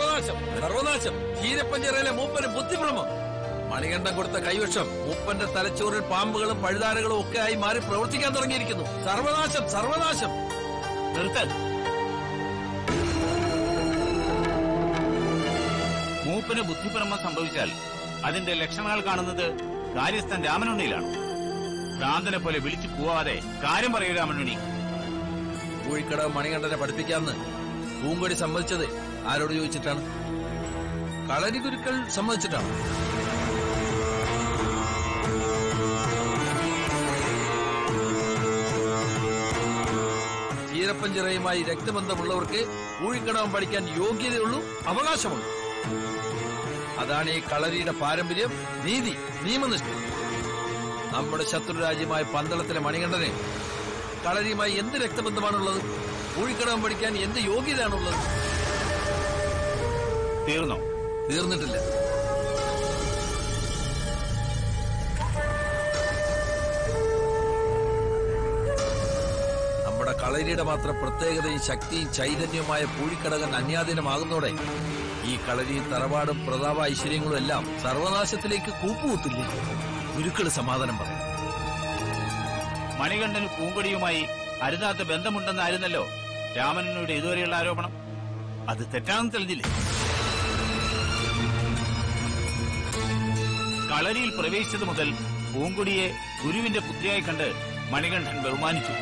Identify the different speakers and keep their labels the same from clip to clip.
Speaker 1: സർവനാശം സർവനാശം ചീരപ്പഞ്ചിറയിലെ മൂപ്പന് ബുദ്ധിഭ്രമം മണികണ്ഠൻ കൊടുത്ത കൈവശം മൂപ്പന്റെ തലച്ചോറിൽ പാമ്പുകളും പഴുതാരകളും ഒക്കെ ആയി മാറി പ്രവർത്തിക്കാൻ തുടങ്ങിയിരിക്കുന്നു സർവനാശം സർവനാശം
Speaker 2: നിർത്ത് മൂപ്പന് ബുദ്ധിഭ്രമം സംഭവിച്ചാൽ അതിന്റെ ലക്ഷണങ്ങൾ കാണുന്നത് കാര്യസ്ഥൻ രാമനുണ്ണിയിലാണ് ഭ്രാന്തനെ പോലെ വിളിച്ചു പോവാതെ കാര്യം പറയൂ രാമനുണ്ണി
Speaker 1: കോഴിക്കടവ് മണികണ്ഠനെ പഠിപ്പിക്കാന്ന് പൂങ്കൊടി സമ്മതിച്ചത് ആരോട് ചോദിച്ചിട്ടാണ് കളരി ഗുരുക്കൾ സമ്മതിച്ചിട്ടാണ് ചീരപ്പഞ്ചിറയുമായി രക്തബന്ധമുള്ളവർക്ക് ഊഴിക്കടവം പഠിക്കാൻ യോഗ്യതയുള്ളൂ അവകാശമുള്ളൂ അതാണ് ഈ കളരിയുടെ പാരമ്പര്യം നീതി നിയമനിഷ്ഠ നമ്മുടെ ശത്രുരാജ്യമായ പന്തളത്തിലെ മണികണ്ഠനെ കളരിയുമായി എന്ത് രക്തബന്ധമാണുള്ളത് ഊഴിക്കടവം പഠിക്കാൻ എന്ത് യോഗ്യതയാണുള്ളത്
Speaker 2: തീർന്നോ
Speaker 1: തീർന്നിട്ടില്ല നമ്മുടെ കളരിയുടെ മാത്രം പ്രത്യേകതയും ശക്തിയും ചൈതന്യവുമായ പൂഴിക്കടകൻ അന്യാധീനമാകുന്നതോടെ ഈ കളരിയും തറവാടും പ്രതാപ ഐശ്വര്യങ്ങളും എല്ലാം സർവനാശത്തിലേക്ക് കൂപ്പുകുത്തില്ലേ ഗുരുക്കള് സമാധാനം പറയും
Speaker 2: മണികണ്ഠന് പൂങ്കൊടിയുമായി അരുതാത്ത ബന്ധമുണ്ടെന്നായിരുന്നല്ലോ രാമനുണ്ണിയുടെ ഇതുവരെയുള്ള ആരോപണം അത് തെറ്റാണെന്ന് തെളിഞ്ഞില്ലേ കളരിയിൽ പ്രവേശിച്ചത് മുതൽ പൂങ്കൊടിയെ ഗുരുവിന്റെ പുത്രിയായി കണ്ട് മണികണ്ഠൻ ബഹുമാനിച്ചു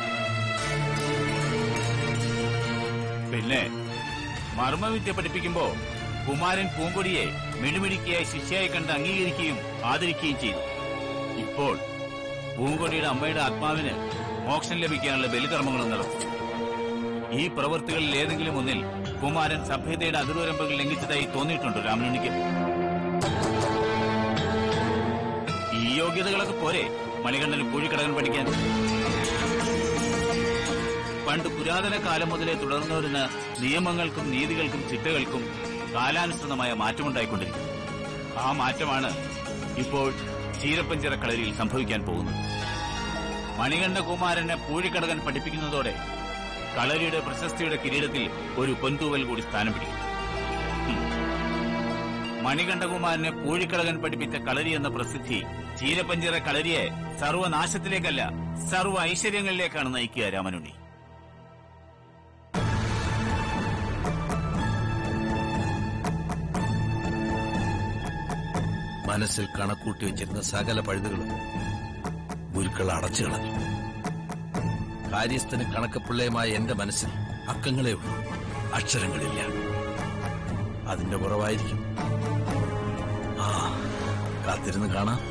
Speaker 2: പിന്നെ മർമ്മവിദ്യ പഠിപ്പിക്കുമ്പോ കുമാരൻ പൂങ്കൊടിയെ മിടുമിടുക്കിയായി ശിഷ്യായി കണ്ട് അംഗീകരിക്കുകയും ആദരിക്കുകയും ചെയ്തു ഇപ്പോൾ പൂങ്കൊടിയുടെ അമ്മയുടെ ആത്മാവിന് മോക്ഷം ലഭിക്കാനുള്ള ബലികർമ്മങ്ങളും നടത്തും ഈ പ്രവൃത്തികളിൽ ഏതെങ്കിലും ഒന്നിൽ കുമാരൻ സഭ്യതയുടെ അതിർവരമ്പുകൾ ലംഘിച്ചതായി തോന്നിയിട്ടുണ്ടോ രാമനുണ്ണിക്ക് ഈ യോഗ്യതകളൊക്കെ പോരെ മണികണ്ഠന് പൂഴിക്കടകൻ പഠിക്കാൻ പണ്ട് പുരാതന കാലം മുതലേ തുടർന്നു വരുന്ന നിയമങ്ങൾക്കും നീതികൾക്കും ചിട്ടകൾക്കും കാലാനുസൃതമായ മാറ്റമുണ്ടായിക്കൊണ്ടിരിക്കും ആ മാറ്റമാണ് ഇപ്പോൾ ചീരപ്പഞ്ചിറ കളരിയിൽ സംഭവിക്കാൻ പോകുന്നത് മണികണ്ഠകുമാരനെ പൂഴിക്കടകൻ പഠിപ്പിക്കുന്നതോടെ കളരിയുടെ പ്രശസ്തിയുടെ കിരീടത്തിൽ ഒരു പൊൻതൂവൽ കൂടി സ്ഥാനം പിടിക്കും ഉം. മണികണ്ഠകുമാരനെ പൂഴിക്കടകൻ പഠിപ്പിച്ച കളരി എന്ന പ്രസിദ്ധി ചീരപ്പഞ്ചിറ കളരിയെ സർവനാശത്തിലേക്കല്ല സർവ ഐശ്വര്യങ്ങളിലേക്കാണ് നയിക്കുക രാമനുണ്ണി
Speaker 1: മനസ്സിൽ കണക്കൂട്ടി വെച്ചിരുന്ന സകല പഴുതുകളും ഗുരുക്കൾ അടച്ചു കളഞ്ഞു കാര്യസ്ഥന് കണക്കപ്പിള്ളയുമായ എന്റെ മനസ്സിൽ അക്കങ്ങളേ ഉള്ളൂ അക്ഷരങ്ങളില്ല അതിന്റെ കുറവായിരിക്കും ആ കാത്തിരുന്ന് കാണാം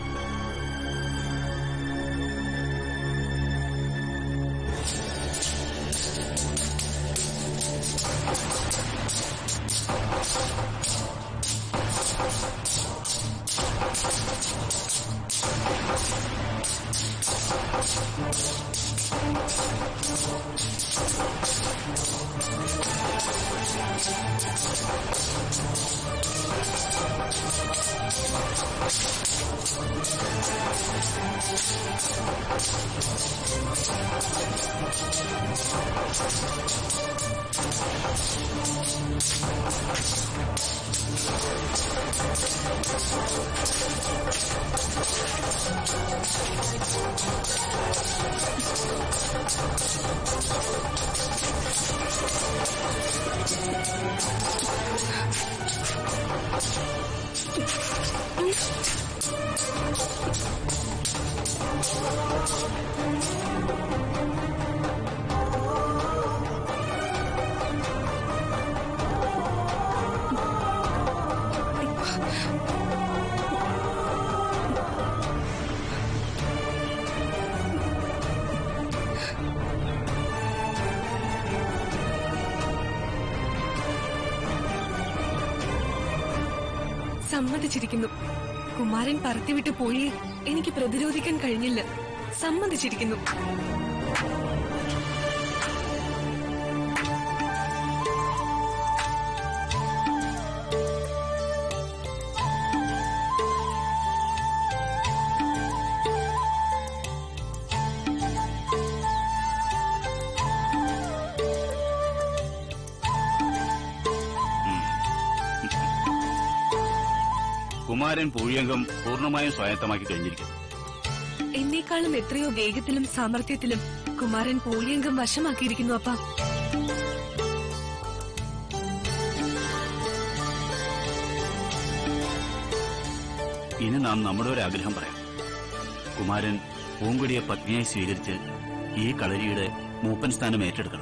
Speaker 3: സമ്മതിച്ചിരിക്കുന്നു കുമാരൻ പറത്തിവിട്ട് പോയി എനിക്ക് പ്രതിരോധിക്കാൻ കഴിഞ്ഞില്ല സമ്മതിച്ചിരിക്കുന്നു
Speaker 2: കുമാരൻ പൂഴിയംഗം പൂർണ്ണമായും സ്വായത്തമാക്കി കഴിഞ്ഞിരിക്കുന്നു
Speaker 3: എന്നേക്കാളും എത്രയോ വേഗത്തിലും സാമർഥ്യത്തിലും കുമാരൻ പൂഴിയംഗം വശമാക്കിയിരിക്കുന്നു അപ്പ
Speaker 2: ഇനി നാം നമ്മുടെ ഒരു ആഗ്രഹം പറയാം കുമാരൻ പൂങ്കൊടിയെ പത്നിയായി സ്വീകരിച്ച് ഈ കളരിയുടെ മൂപ്പൻ സ്ഥാനം ഏറ്റെടുക്കണം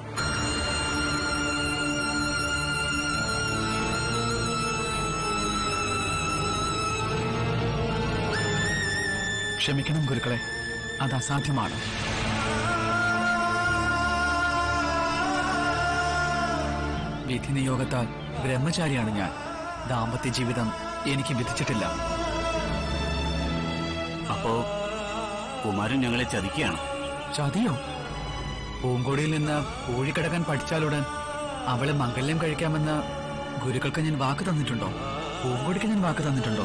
Speaker 4: ക്ഷമിക്കണം ഗുരുക്കളെ അത് അസാധ്യമാണ് വിധി നിയോഗത്താൽ ബ്രഹ്മചാരിയാണ് ഞാൻ ദാമ്പത്യ ജീവിതം എനിക്ക് വിധിച്ചിട്ടില്ല
Speaker 2: അപ്പോ കുമാരൻ ഞങ്ങളെ ചതിക്കുകയാണ്
Speaker 4: ചതിയോ പൂങ്കോടിയിൽ നിന്ന് ഊഴിക്കിടക്കാൻ പഠിച്ചാലുടൻ അവളെ മംഗല്യം കഴിക്കാമെന്ന് ഗുരുക്കൾക്ക് ഞാൻ വാക്ക് തന്നിട്ടുണ്ടോ പൂങ്കോടിക്ക് ഞാൻ വാക്ക് തന്നിട്ടുണ്ടോ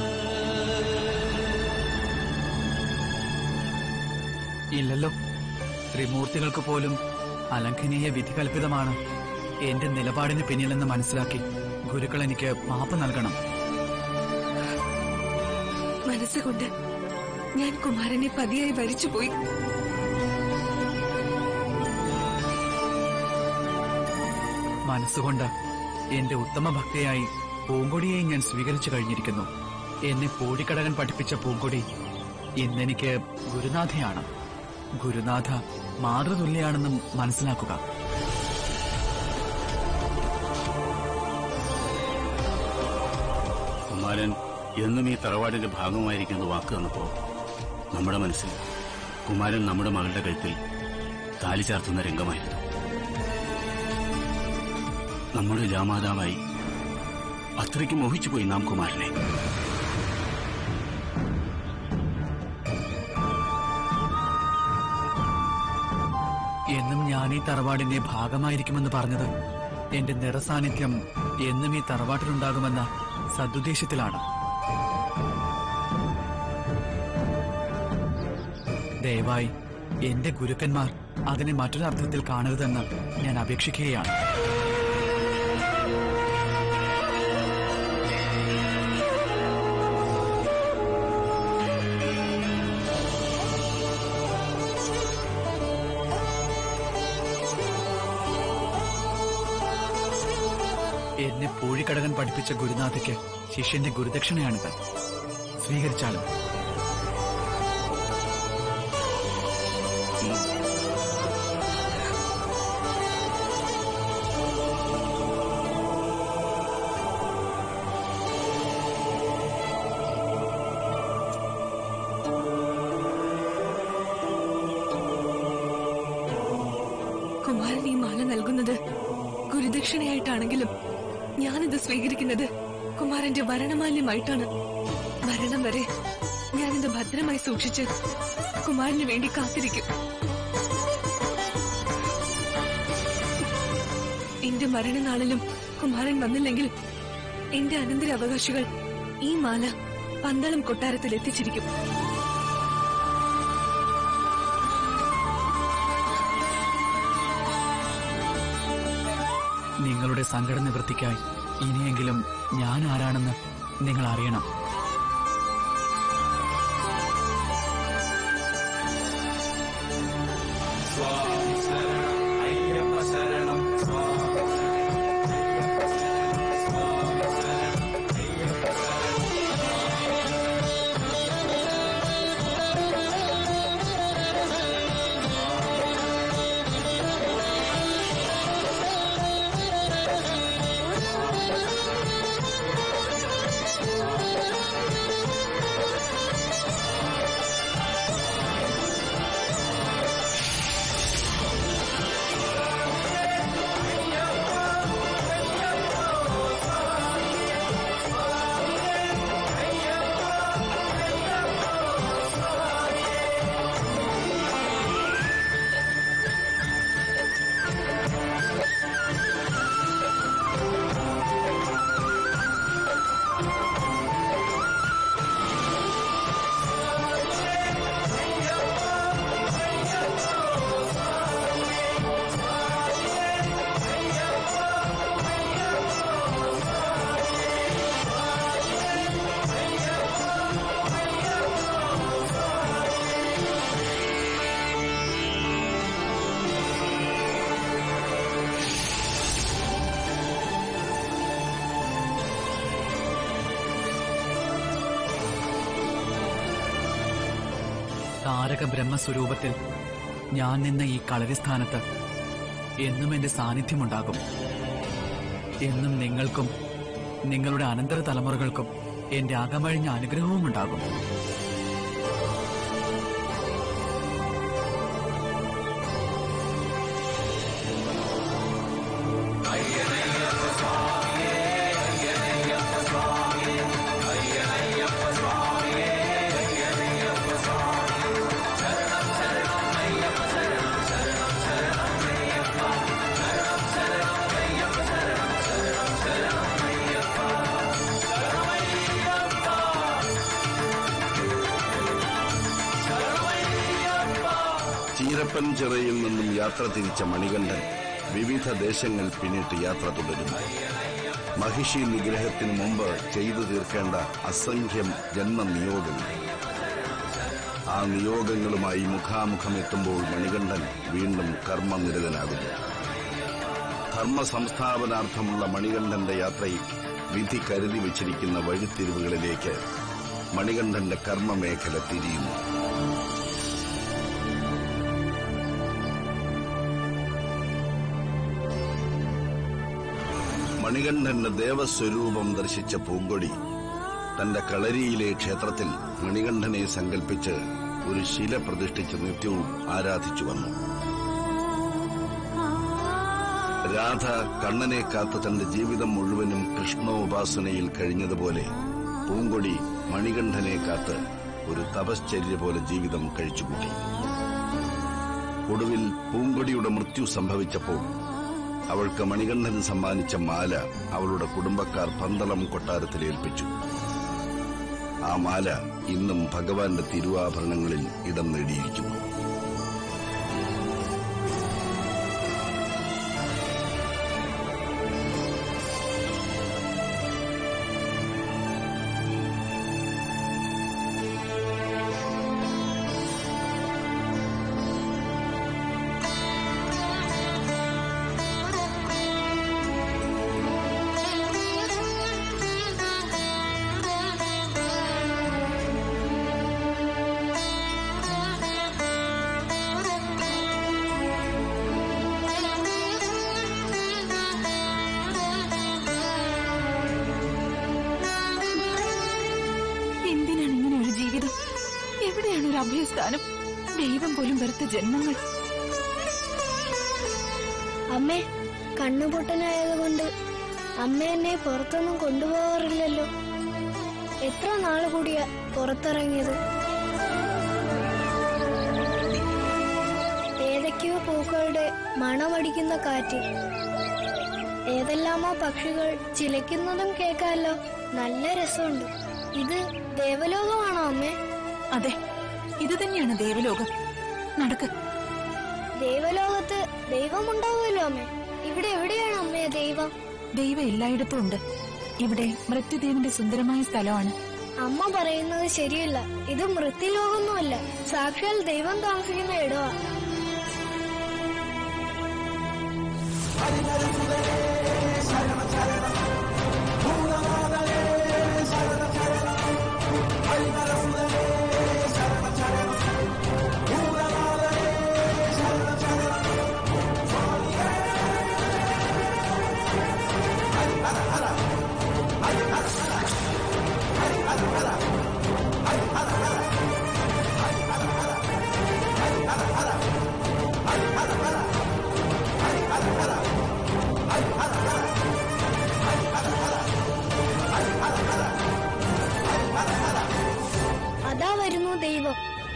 Speaker 4: ഇല്ലല്ലോ ത്രിമൂർത്തികൾക്ക് പോലും അലംഘനീയ വിധി കൽപ്പിതമാണ് എന്റെ നിലപാടിന് പിന്നിലെന്ന് മനസ്സിലാക്കി ഗുരുക്കൾ എനിക്ക് മാപ്പ് നൽകണം
Speaker 3: മനസ്സുകൊണ്ട് ഞാൻ കുമാരനെ പതിയായി വരിച്ചുപോയി
Speaker 4: മനസ്സുകൊണ്ട് എന്റെ ഉത്തമ ഭക്തയായി പൂങ്കൊടിയെ ഞാൻ സ്വീകരിച്ചു കഴിഞ്ഞിരിക്കുന്നു എന്നെ പൂടിക്കടകൻ പഠിപ്പിച്ച പൂങ്കൊടി ഇന്നെനിക്ക് ഗുരുനാഥയാണ് ഗുരുനാഥ മാതൃതുല്യാണെന്നും മനസ്സിലാക്കുക
Speaker 2: കുമാരൻ എന്നും ഈ തറവാടിന്റെ ഭാഗമായിരിക്കുന്ന വാക്ക് തന്നപ്പോ നമ്മുടെ മനസ്സിൽ കുമാരൻ നമ്മുടെ മകളുടെ കഴുത്തിൽ താലി ചാർത്തുന്ന രംഗമായിരുന്നു നമ്മുടെ ജാമാതാവായി അത്രയ്ക്ക് മോഹിച്ചുപോയി നാം കുമാരനെ
Speaker 4: എന്നും ഞാൻ ഈ തറവാടിന്റെ ഭാഗമായിരിക്കുമെന്ന് പറഞ്ഞത് എന്റെ നിറസാന്നിധ്യം എന്നും ഈ തറവാട്ടിലുണ്ടാകുമെന്ന സതുദ്ദേശത്തിലാണ് ദയവായി എന്റെ ഗുരുക്കന്മാർ അതിനെ മറ്റൊരർത്ഥത്തിൽ കാണരുതെന്ന് ഞാൻ അപേക്ഷിക്കുകയാണ് എന്നെ പൂഴിക്കടകൻ പഠിപ്പിച്ച ഗുരുനാഥയ്ക്ക് ശിഷ്യന്റെ ഗുരുദക്ഷിണയാണിത് സ്വീകരിച്ചാലും
Speaker 3: കുമാരൻ ഈ മാല നൽകുന്നത് ഗുരുദക്ഷിണയായിട്ടാണെങ്കിലും ഞാനിത് സ്വീകരിക്കുന്നത് കുമാരന്റെ വരണമാല്യമായിട്ടാണ് മരണം വരെ ഞാനിത് ഭദ്രമായി സൂക്ഷിച്ച് കുമാരന് വേണ്ടി കാത്തിരിക്കും എന്റെ മരണനാളിലും കുമാരൻ വന്നില്ലെങ്കിൽ എന്റെ അനന്തരാവകാശികൾ ഈ മാല പന്തളം കൊട്ടാരത്തിൽ എത്തിച്ചിരിക്കും
Speaker 4: നിങ്ങളുടെ സങ്കട നിവൃത്തിക്കായി ഇനിയെങ്കിലും ഞാൻ ആരാണെന്ന് നിങ്ങൾ അറിയണം താരക ബ്രഹ്മസ്വരൂപത്തിൽ ഞാൻ നിന്ന ഈ കളരി സ്ഥാനത്ത് എന്നും എന്റെ സാന്നിധ്യമുണ്ടാകും എന്നും നിങ്ങൾക്കും നിങ്ങളുടെ അനന്തര തലമുറകൾക്കും എന്റെ അകമഴിഞ്ഞ അനുഗ്രഹവും ഉണ്ടാകും
Speaker 5: ചീരപ്പൻ ചിറയിൽ നിന്നും യാത്ര തിരിച്ച മണികണ്ഠൻ വിവിധ ദേശങ്ങൾ പിന്നിട്ട് യാത്ര തുടരുന്നു മഹിഷി നിഗ്രഹത്തിനു മുമ്പ് ചെയ്തു തീർക്കേണ്ട അസംഖ്യം ജന്മനിയോഗങ്ങൾ ആ നിയോഗങ്ങളുമായി മുഖാമുഖം എത്തുമ്പോൾ മണികണ്ഠൻ വീണ്ടും കർമ്മനിരതനാകുന്നു ധർമ്മ സംസ്ഥാപനാർത്ഥമുള്ള മണികണ്ഠന്റെ യാത്രയിൽ വിധി കരുതി വച്ചിരിക്കുന്ന വഴിത്തിരിവുകളിലേക്ക് മണികണ്ഠന്റെ കർമ്മമേഖല തിരിയുന്നു മണികണ്ഠന്റെ ദേവസ്വരൂപം ദർശിച്ച പൂങ്കൊടി തന്റെ കളരിയിലെ ക്ഷേത്രത്തിൽ മണികണ്ഠനെ സങ്കൽപ്പിച്ച് ഒരു ശില പ്രതിഷ്ഠിച്ച് നിത്യവും ആരാധിച്ചു വന്നു രാധ കണ്ണനെ കാത്ത് തന്റെ ജീവിതം മുഴുവനും കൃഷ്ണോപാസനയിൽ കഴിഞ്ഞതുപോലെ പൂങ്കൊടി മണികണ്ഠനെ കാത്ത് ഒരു തപശ്ചര്യ പോലെ ജീവിതം കഴിച്ചുകൂട്ടി ഒടുവിൽ പൂങ്കൊടിയുടെ മൃത്യു സംഭവിച്ചപ്പോൾ അവൾക്ക് മണികണ്ഠൻ സമ്മാനിച്ച മാല അവളുടെ കുടുംബക്കാർ പന്തളം കൊട്ടാരത്തിൽ ഏൽപ്പിച്ചു ആ മാല ഇന്നും ഭഗവാന്റെ തിരുവാഭരണങ്ങളിൽ ഇടം നേടിയിരിക്കുന്നു
Speaker 3: എന്തിനാണ് ഇങ്ങനെ ഒരു ജീവിതം എവിടെയാണ് ഒരു അഭയസ്ഥാനം ദൈവം പോലും വെറുത്ത ജന്മങ്ങൾ
Speaker 6: അമ്മേ കണ്ണുപൊട്ടനായതുകൊണ്ട് അമ്മ എന്നെ പുറത്തൊന്നും കൊണ്ടുപോകാറില്ലല്ലോ എത്ര നാള് കൂടിയാ പുറത്തിറങ്ങിയത് ഏതൊക്കെയോ പൂക്കളുടെ മണമടിക്കുന്ന കാറ്റ് ഏതെല്ലാമോ പക്ഷികൾ ചിലയ്ക്കുന്നതും കേൾക്കാമല്ലോ നല്ല രസമുണ്ട് ഇത് ദേവലോകമാണോ അമ്മേ
Speaker 3: അതെ ഇത് തന്നെയാണ് ദേവലോകം നടക്ക്
Speaker 6: ദേവലോകത്ത് ദൈവമുണ്ടാവുമല്ലോ അമ്മേ ഇവിടെ എവിടെയാണ് അമ്മേ ദൈവം
Speaker 3: ദൈവം എല്ലായിടത്തും ഉണ്ട് ഇവിടെ മൃത്യുദേവന്റെ സുന്ദരമായ സ്ഥലമാണ്
Speaker 6: അമ്മ പറയുന്നത് ശരിയല്ല ഇത് മൃത്യുലോകമൊന്നുമല്ല സാക്ഷാൽ ദൈവം താമസിക്കുന്ന ഇടമാ അതാ വരുന്നു ദൈവം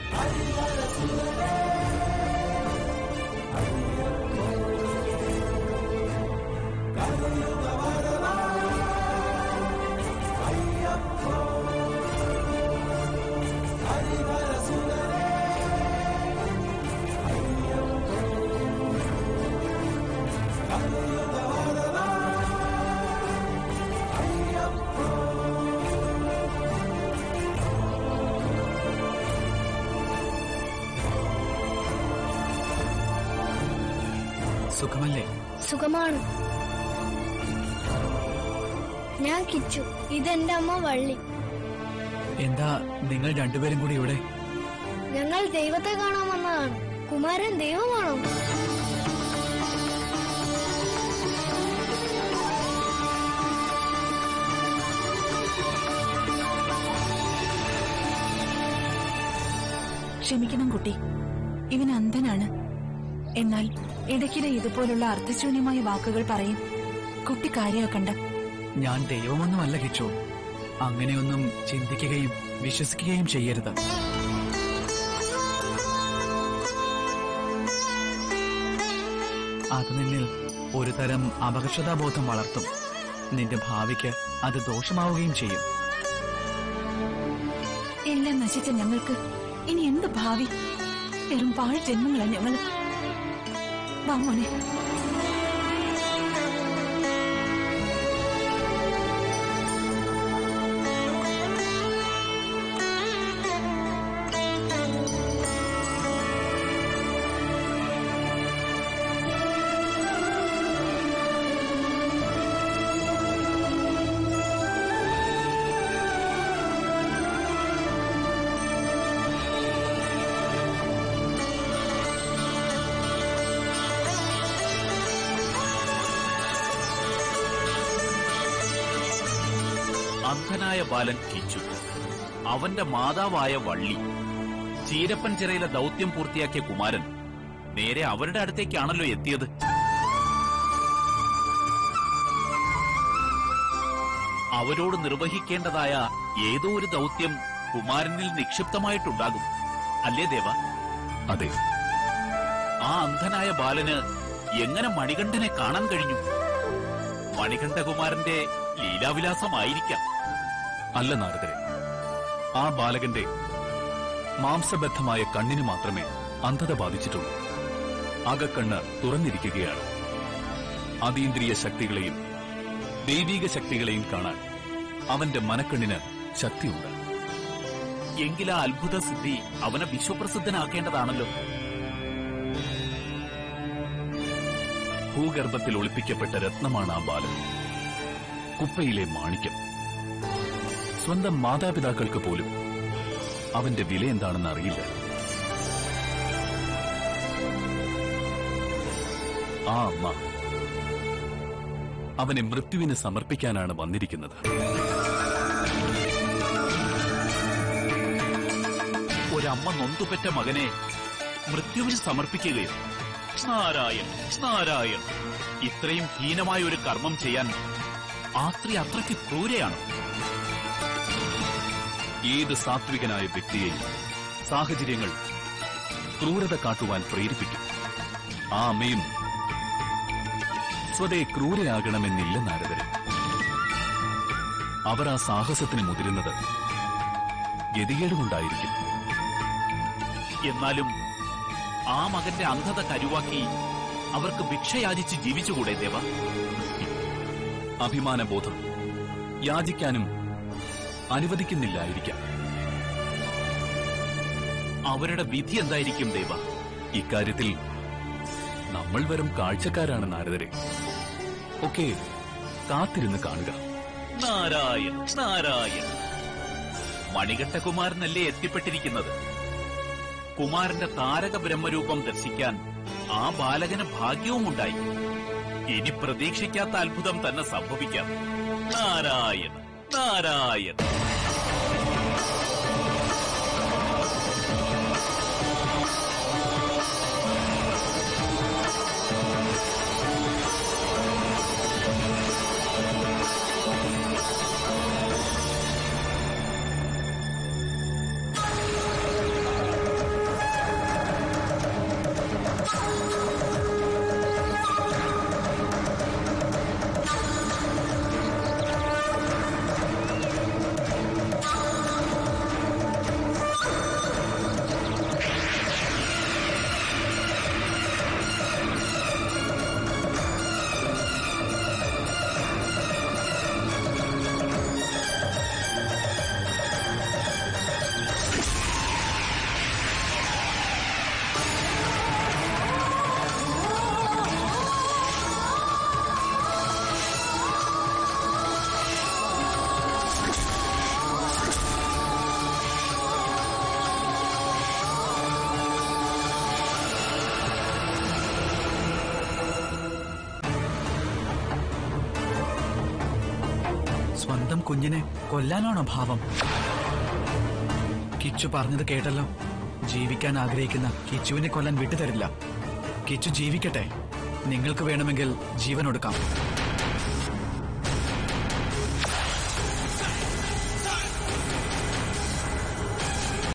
Speaker 4: സുഖമല്ലേ
Speaker 6: സുഖമാണ് ഞാൻ കിച്ചു ഇതെന്റെ അമ്മ വള്ളി
Speaker 4: എന്താ നിങ്ങൾ രണ്ടുപേരും കൂടി ഇവിടെ
Speaker 6: ഞങ്ങൾ ദൈവത്തെ കാണാൻ വന്നതാണ് കുമാരൻ ദൈവമാണോ
Speaker 3: ക്ഷമിക്കണം കുട്ടി ഇവൻ അന്ധനാണ് എന്നാൽ ഇടയ്ക്കിടെ ഇതുപോലുള്ള അർത്ഥശൂന്യമായ വാക്കുകൾ പറയും കുട്ടി കാര്യമാക്കണ്ട
Speaker 4: ഞാൻ ദൈവമൊന്നുമല്ല കിച്ചു അങ്ങനെയൊന്നും ചിന്തിക്കുകയും വിശ്വസിക്കുകയും ചെയ്യരുത് അത് നിന്നിൽ ഒരു തരം അപകർഷതാബോധം വളർത്തും നിന്റെ ഭാവിക്ക് അത് ദോഷമാവുകയും ചെയ്യും
Speaker 3: എല്ലാം നശിച്ച ഞങ്ങൾക്ക് ഇനി എന്ത് ഭാവി വെറും പാഴ് ജന്മങ്ങളാ ഞങ്ങൾ വാ മോനെ
Speaker 2: അന്ധനായ ബാലൻ കിച്ചു അവന്റെ മാതാവായ വള്ളി ചീരപ്പൻ ചിറയിലെ ദൗത്യം പൂർത്തിയാക്കിയ കുമാരൻ നേരെ അവരുടെ അടുത്തേക്കാണല്ലോ എത്തിയത് അവരോട് നിർവഹിക്കേണ്ടതായ ഏതോ ഒരു ദൗത്യം കുമാരനിൽ നിക്ഷിപ്തമായിട്ടുണ്ടാകും അല്ലേ ദേവ
Speaker 7: അതെ
Speaker 2: ആ അന്ധനായ ബാലന് എങ്ങനെ മണികണ്ഠനെ കാണാൻ കഴിഞ്ഞു മണികണ്ഠകുമാരന്റെ ലീലാവിലാസമായിരിക്കാം
Speaker 7: അല്ല നാരദരെ ആ ബാലകന്റെ മാംസബദ്ധമായ കണ്ണിന് മാത്രമേ അന്ധത ബാധിച്ചിട്ടുള്ളൂ അകക്കണ്ണ് തുറന്നിരിക്കുകയാണ് അതീന്ദ്രിയ ശക്തികളെയും ദൈവീക ശക്തികളെയും കാണാൻ അവന്റെ മനക്കണ്ണിന് ശക്തിയുണ്ട്
Speaker 2: എങ്കിൽ ആ അത്ഭുത സിദ്ധി അവനെ വിശ്വപ്രസിദ്ധനാക്കേണ്ടതാണല്ലോ
Speaker 7: ഭൂഗർഭത്തിൽ ഒളിപ്പിക്കപ്പെട്ട രത്നമാണ് ആ ബാലൻ കുപ്പയിലെ മാണിക്യം സ്വന്തം മാതാപിതാക്കൾക്ക് പോലും അവന്റെ വില എന്താണെന്ന് അറിയില്ല ആ അമ്മ അവനെ മൃത്യുവിന് സമർപ്പിക്കാനാണ് വന്നിരിക്കുന്നത്
Speaker 2: ഒരമ്മ നൊന്തുപെറ്റ മകനെ മൃത്യുവിന് സമർപ്പിക്കുകയോ നാരായൺ നാരായൺ ഇത്രയും ഹീനമായ ഒരു കർമ്മം ചെയ്യാൻ ആ സ്ത്രീ അത്രയ്ക്ക് ക്രൂരയാണ്
Speaker 7: ഏത് സാത്വികനായ വ്യക്തിയെയും സാഹചര്യങ്ങൾ ക്രൂരത കാട്ടുവാൻ പ്രേരിപ്പിക്കും ആ അമ്മയും സ്വതേ ക്രൂരയാകണമെന്നില്ല നാരദരെ അവർ ആ സാഹസത്തിന് മുതിരുന്നത് ഗതികേടുകൊണ്ടായിരിക്കും
Speaker 2: എന്നാലും ആ മകന്റെ അന്ധത കരുവാക്കി അവർക്ക് ഭിക്ഷയാചിച്ച് ജീവിച്ചുകൂടെ ദേവ
Speaker 7: അഭിമാനബോധം യാചിക്കാനും അനുവദിക്കുന്നില്ലായിരിക്കാം
Speaker 2: അവരുടെ വിധി എന്തായിരിക്കും ദേവ
Speaker 7: ഇക്കാര്യത്തിൽ നമ്മൾ വെറും കാഴ്ചക്കാരാണ് നാരദരെ ഒക്കെ കാത്തിരുന്ന് കാണുക
Speaker 2: നാരായൺ നാരായൺ മണികണ്ഠകുമാരനല്ലേ എത്തിപ്പെട്ടിരിക്കുന്നത് കുമാരന്റെ താരക ബ്രഹ്മരൂപം ദർശിക്കാൻ ആ ബാലകന് ഭാഗ്യവുമുണ്ടായി ഇനി പ്രതീക്ഷിക്കാത്ത അത്ഭുതം തന്നെ സംഭവിക്കാം നാരായൺ നാരായൺ
Speaker 4: സ്വന്തം കുഞ്ഞിനെ കൊല്ലാനാണോ ഭാവം കിച്ചു പറഞ്ഞത് കേട്ടല്ലോ ജീവിക്കാൻ ആഗ്രഹിക്കുന്ന കിച്ചുവിനെ കൊല്ലാൻ വിട്ടുതരില്ല കിച്ചു ജീവിക്കട്ടെ നിങ്ങൾക്ക് വേണമെങ്കിൽ ജീവൻ ഒടുക്കാം